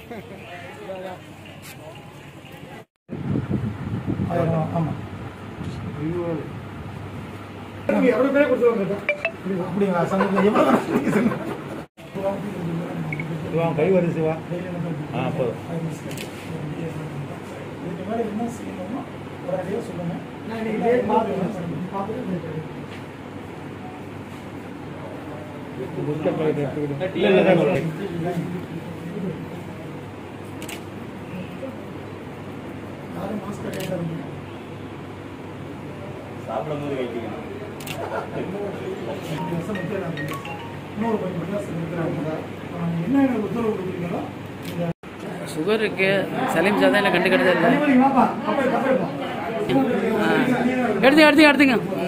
ஆயிரம் ஆமாம் எவ்வளோ பேர் கொடுத்துருவாங்க அப்படிங்களா சமீபத்தில் எவ்வளோ சிவா கை வருது சிவா ஆ போதும் இதுக்கு மேலே என்ன செய்யணுமோ உடனடியாக சொல்லுங்க நான் இன்னைக்கு டேட் பார்த்துக்கிறேன் சார். பார்த்துட்டு இல்ல இல்ல இல்ல யாரும் மாஸ்க் கட்டிட்டு இருக்கீங்க சாப்பிடும்போது வைக்கணும் வருஷம் நிற்கிறாங்க இன்னொரு கொஞ்சம் மெட்ராஸ் இருக்கிறாங்க என்ன எனக்கு உத்தரவு கொடுக்குறீங்களோ இந்த சுகர் இருக்கு சலீம் சார் தான் என்ன கண்டுக்கிறது இல்லை வாப்பா கப்பல் கப்பல் எடுத்துங்க எடுத்துங்க எடுத்துங்க